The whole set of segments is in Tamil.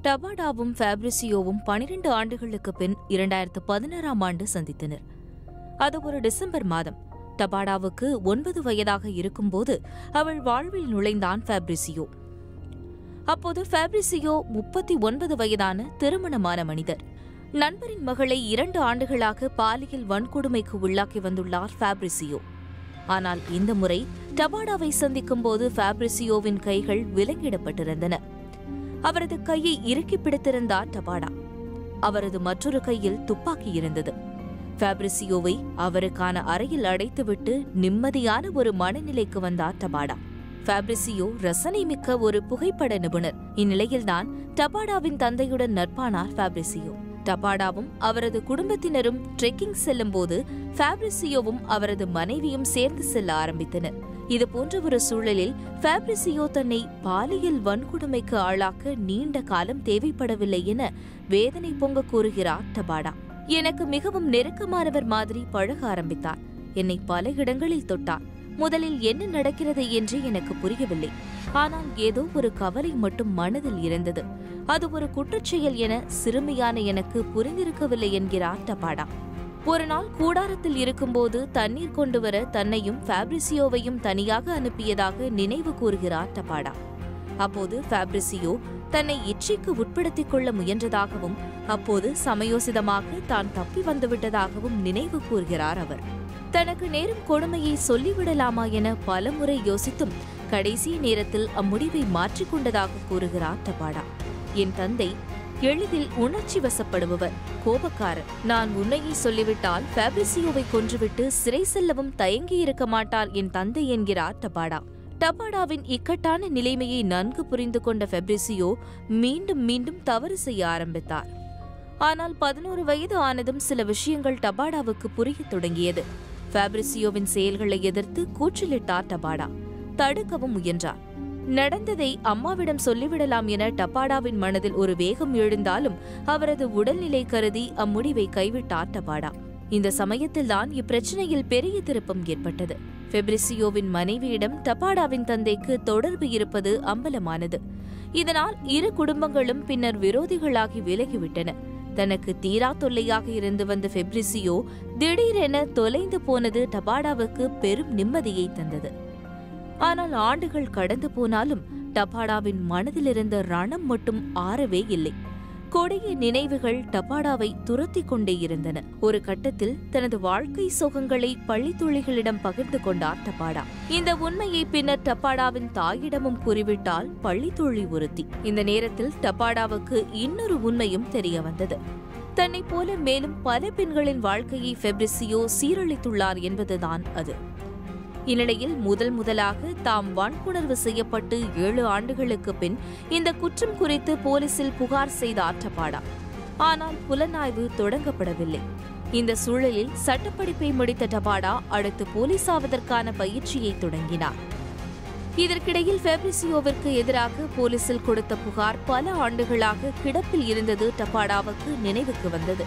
டபாடாவும் ஃபேப்ரிசியோவும் பனிரெண்டு ஆண்டுகளுக்கு பின் இரண்டாயிரத்து பதினாறாம் ஆண்டு சந்தித்தனர் அது ஒரு டிசம்பர் மாதம் டபாடாவுக்கு ஒன்பது வயதாக இருக்கும்போது அவள் வாழ்வில் நுழைந்தான் ஃபேப்ரிசியோ அப்போது ஃபேப்ரிசியோ முப்பத்தி ஒன்பது வயதான திருமணமான மனிதர் நண்பரின் மகளை இரண்டு ஆண்டுகளாக பாலியல் வன்கொடுமைக்கு உள்ளாக்கி வந்துள்ளார் ஃபேப்ரிசியோ ஆனால் இந்த முறை டபாடாவை சந்திக்கும் போது ஃபேப்ரிசியோவின் கைகள் விலங்கிடப்பட்டிருந்தன அவரது கையை இறுக்கி பிடித்திருந்தார் டபாடா அவரது மற்றொரு கையில் துப்பாக்கி இருந்தது ஃபேப்ரிசியோவை அவருக்கான அறையில் அடைத்துவிட்டு நிம்மதியான ஒரு மனநிலைக்கு வந்தார் டபாடா ஃபேப்ரிசியோ ரசனை மிக்க ஒரு புகைப்பட நிபுணர் இந்நிலையில்தான் டபாடாவின் தந்தையுடன் நட்பானார் ஃபேப்ரிசியோ டபாடாவும் அவரது குடும்பத்தினரும் ட்ரெக்கிங் செல்லும்போது ஃபேப்ரிசியோவும் அவரது மனைவியும் சேர்ந்து செல்ல ஆரம்பித்தனர் இது போன்ற ஒரு சூழலில் ஃபேப்ரிசியோ தன்னை பாலியல் வன்கொடுமைக்கு ஆளாக்க நீண்ட காலம் தேவைப்படவில்லை என வேதனை பொங்க கூறுகிறார் டபாடா எனக்கு மிகவும் நெருக்கமானவர் மாதிரி பழக ஆரம்பித்தார் என்னை பல இடங்களில் தொட்டார் முதலில் என்ன நடக்கிறது என்று எனக்கு புரியவில்லை ஆனால் ஏதோ ஒரு கவலை மட்டும் மனதில் இருந்தது அது ஒரு குற்றச்செயல் என சிறுமியான எனக்கு புரிந்திருக்கவில்லை என்கிறார் டபாடா ஒரு நாள் கூடாரத்தில் இருக்கும்போது தண்ணீர் கொண்டு வர தன்னையும் ஃபேப்ரிசியோவையும் தனியாக அனுப்பியதாக நினைவு கூறுகிறார் டபாடா அப்போது ஃபேப்ரிசியோ தன்னை இச்சைக்கு உட்படுத்திக் கொள்ள முயன்றதாகவும் அப்போது சமயோசிதமாக தான் தப்பி வந்துவிட்டதாகவும் நினைவு கூறுகிறார் அவர் தனக்கு நேரும் கொடுமையை சொல்லிவிடலாமா என பலமுறை யோசித்தும் கடைசி நேரத்தில் அம்முடிவை மாற்றிக்கொண்டதாக கூறுகிறார் டபாடா என் தந்தை எளிதில் உணர்ச்சி வசப்படுபவர் கோபக்காரர் நான் உண்மையை சொல்லிவிட்டால் ஃபேப்ரிசியோவை கொன்றுவிட்டு சிறை செல்லவும் தயங்கியிருக்க மாட்டார் என் தந்தை என்கிறார் டபாடா டபாடாவின் இக்கட்டான நிலைமையை நன்கு புரிந்து கொண்ட ஃபெப்ரிசியோ மீண்டும் மீண்டும் தவறு செய்ய ஆரம்பித்தார் ஆனால் பதினோரு வயது ஆனதும் சில விஷயங்கள் டபாடாவுக்கு புரியத் தொடங்கியது ஃபேப்ரிசியோவின் செயல்களை எதிர்த்து கூச்சலிட்டார் டபாடா தடுக்கவும் முயன்றார் நடந்ததை அம்மாவிடம் சொல்லிவிடலாம் என டபாடாவின் மனதில் ஒரு வேகம் எழுந்தாலும் அவரது உடல்நிலை கருதி அம்முடிவை கைவிட்டார் டபாடா இந்த சமயத்தில்தான் இப்பிரச்சனையில் பெரிய திருப்பம் ஏற்பட்டது ஃபெப்ரிசியோவின் மனைவியிடம் டபாடாவின் தந்தைக்கு தொடர்பு இருப்பது அம்பலமானது இதனால் இரு குடும்பங்களும் பின்னர் விரோதிகளாகி விலகிவிட்டன தனக்கு தீரா தொல்லையாக இருந்து வந்த ஃபெப்ரிசியோ திடீரென தொலைந்து போனது டபாடாவுக்கு பெரும் நிம்மதியை தந்தது ஆனால் ஆண்டுகள் கடந்து போனாலும் டபாடாவின் மனதிலிருந்த ரணம் மட்டும் ஆறவே இல்லை கொடிய நினைவுகள் டபாடாவை துரத்திக் கொண்டே இருந்தன ஒரு கட்டத்தில் தனது வாழ்க்கை சோகங்களை பள்ளித்தோழிகளிடம் பகிர்ந்து கொண்டார் டபாடா இந்த உண்மையை பின்னர் டபாடாவின் தாயிடமும் கூறிவிட்டால் பள்ளித்தோழி ஒருத்தி இந்த நேரத்தில் டபாடாவுக்கு இன்னொரு உண்மையும் தெரிய வந்தது தன்னைப் போல மேலும் பல பெண்களின் வாழ்க்கையை ஃபெப்ரிசியோ சீரழித்துள்ளார் என்பதுதான் அது இந்நிலையில் முதல் முதலாக தாம் வன்புணர்வு செய்யப்பட்டு ஏழு ஆண்டுகளுக்கு பின் இந்த குற்றம் குறித்து போலீசில் புகார் செய்தார் டபாடா ஆனால் புலனாய்வு தொடங்கப்படவில்லை இந்த சூழலில் சட்டப்படிப்பை முடித்த டபாடா அடுத்து போலீசாவதற்கான பயிற்சியை தொடங்கினார் இதற்கிடையில் ஃபெப்ரிசியோவிற்கு எதிராக போலீசில் கொடுத்த புகார் பல ஆண்டுகளாக கிடப்பில் இருந்தது டபாடாவுக்கு நினைவுக்கு வந்தது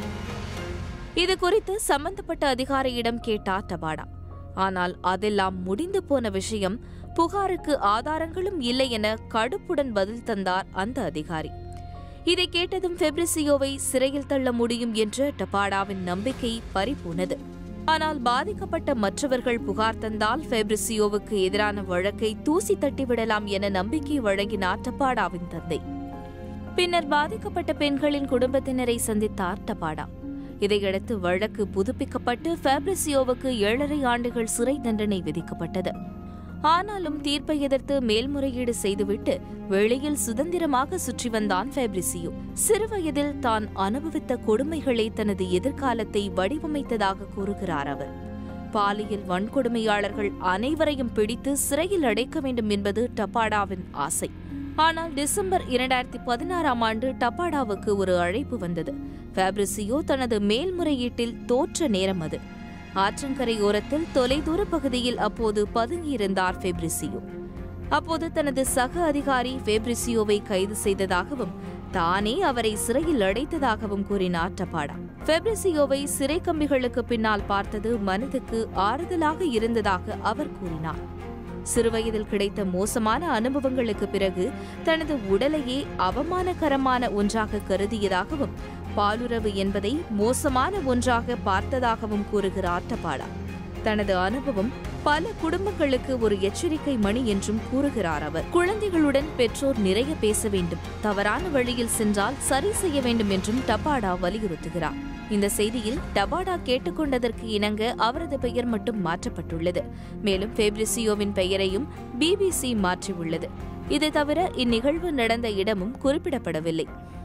இது குறித்து சம்பந்தப்பட்ட அதிகாரியிடம் கேட்டார் டபாடா ஆனால் அதெல்லாம் முடிந்து போன விஷயம் புகாருக்கு ஆதாரங்களும் இல்லை என கடுப்புடன் பதில் தந்தார் அந்த அதிகாரி இதை கேட்டதும் ஃபெப்ரிசியோவை சிறையில் தள்ள முடியும் என்ற டபாடாவின் நம்பிக்கை பறிபோனது ஆனால் பாதிக்கப்பட்ட மற்றவர்கள் புகார் தந்தால் ஃபெப்ரிசியோவுக்கு எதிரான வழக்கை தூசி தட்டிவிடலாம் என நம்பிக்கை வழங்கினார் டபாடாவின் தந்தை பின்னர் பாதிக்கப்பட்ட பெண்களின் குடும்பத்தினரை சந்தித்தார் டபாடா இதையடுத்து வழக்கு புதுப்பிக்கப்பட்டு ஃபேப்ரிசியோவுக்கு ஏழரை ஆண்டுகள் சிறை தண்டனை விதிக்கப்பட்டது ஆனாலும் தீர்ப்பை எதிர்த்து மேல்முறையீடு செய்துவிட்டு வெளியில் சுதந்திரமாக சுற்றி வந்தான் ஃபேப்ரிசியோ சிறுவயதில் தான் அனுபவித்த கொடுமைகளை தனது எதிர்காலத்தை வடிவமைத்ததாக கூறுகிறார் அவர் பாலியல் வன்கொடுமையாளர்கள் அனைவரையும் பிடித்து சிறையில் அடைக்க வேண்டும் என்பது டபாடாவின் ஆசை ஆனால் டிசம்பர் இரண்டாயிரத்தி பதினாறாம் ஆண்டு டபாடாவுக்கு ஒரு அழைப்பு வந்தது ஃபேப்ரிசியோ தனது மேல்முறையீட்டில் தோற்ற நேரம் அது ஆற்றங்கரை ஓரத்தில் தொலைதூர பகுதியில் அப்போது பதுங்கியிருந்தார் ஃபெப்ரிசியோ அப்போது தனது சக அதிகாரி ஃபெப்ரிசியோவை கைது செய்ததாகவும் தானே அவரை சிறையில் அடைத்ததாகவும் கூறினார் டபாடா ஃபெப்ரிசியோவை சிறை கம்பிகளுக்கு பின்னால் பார்த்தது மனதுக்கு ஆறுதலாக இருந்ததாக அவர் கூறினார் சிறுவயதில் கிடைத்த மோசமான அனுபவங்களுக்கு பிறகு தனது உடலையே அவமானகரமான ஒன்றாக கருதியதாகவும் பாலுறவு என்பதை மோசமான ஒன்றாக பார்த்ததாகவும் கூறுகிறார் டபாடா தனது அனுபவம் பல குடும்பங்களுக்கு ஒரு எச்சரிக்கை மணி என்றும் கூறுகிறார் அவர் குழந்தைகளுடன் பெற்றோர் நிறைய பேச வேண்டும் தவறான வழியில் சென்றால் சரி செய்ய வேண்டும் என்றும் டபாடா வலியுறுத்துகிறார் இந்த செய்தியில் டபாடா கேட்டுக்கொண்டதற்கு இணங்க அவரது பெயர் மட்டும் மாற்றப்பட்டுள்ளது மேலும் ஃபேப்ரிசியோவின் பெயரையும் பிபிசி மாற்றியுள்ளது இது தவிர இந்நிகழ்வு நடந்த இடமும் குறிப்பிடப்படவில்லை